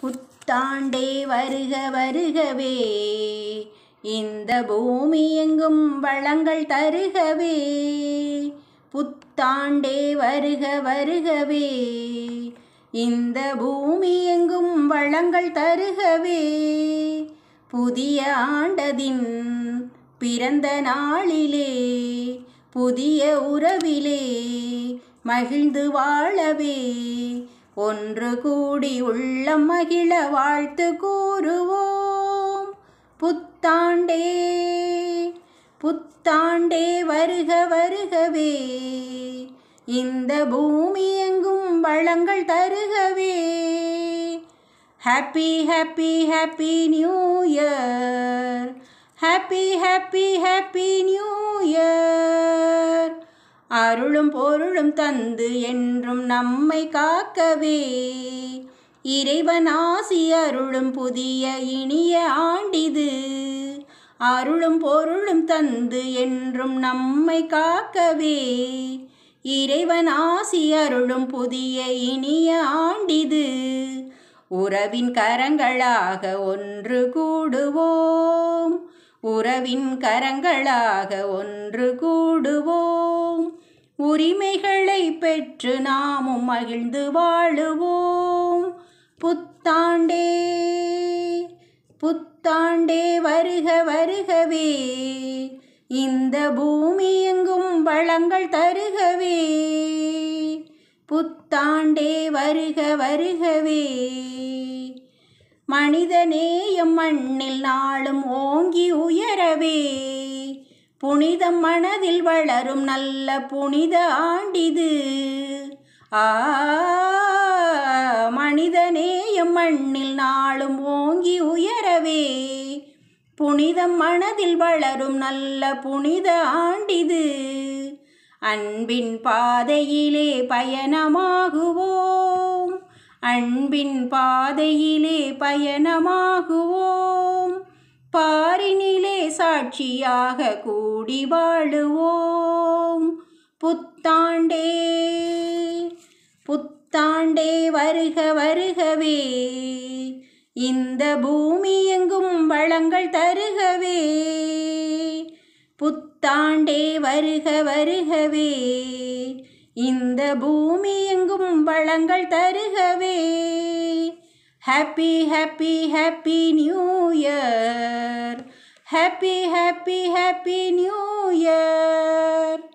புத்தாண்டே வருக வருகவே இந்த பூமி எங்கும் வளங்கள் தருகவே புத்தாண்டே வருக வருகவே இந்த பூமி எங்கும் வளங்கள் தருகவே புதிய ஆண்டதின் பிறந்த நாளிலே புதிய உறவிலே மகிழ்ந்து வாழவே ஒன்று கூடி உள்ளம் மகிழ வாழ்த்து கூறுவோம் புத்தாண்டே புத்தாண்டே வருக வருகவே இந்த பூமி எங்கும் வளங்கள் தருகவே happy happy happy new year happy happy happy new year அருளும் பொருளும் தந்து என்றும் நம்மை காக்கவே இறைவன் ஆசி அருளும் புதிய இனிய ஆண்டிது அருளும் பொருளும் தந்து என்றும் நம்மை காக்கவே இறைவன் ஆசி அருளும் புதிய இனிய ஆண்டிது உறவின் கரங்களாக ஒன்று கூடுவோம் உறவின் கரங்களாக ஒன்று கூடுவோம் உரிமைகளை பெற்று நாமும் மகிழ்ந்து வாழுவோம் புத்தாண்டே புத்தாண்டே வருக வருகவே இந்த பூமி எங்கும் வளங்கள் தருகவே புத்தாண்டே வருக வருகவே மனிதநேயம் மண்ணில் நாளும் ஓங்கி உயரவே புனிதம் மனதில் வளரும் நல்ல புனித ஆண்டிது ஆ மனிதநேயம் மண்ணில் நாளும் ஓங்கி உயரவே புனிதம் மனதில் வளரும் நல்ல புனித ஆண்டிது அன்பின் பாதையிலே பயணமாகுவோம் அன்பின் பாதையிலே பயணமாகுவோம் பாரினிலே சாட்சியாக கூடி வாழுவோம் புத்தாண்டே புத்தாண்டே வருக வருகவே இந்த பூமி எங்கும் வளங்கள் தருகவே புத்தாண்டே வருக வருகவே இந்த பூமி எங்கும் வளங்கள் தருகவே happy happy happy new year happy happy happy new year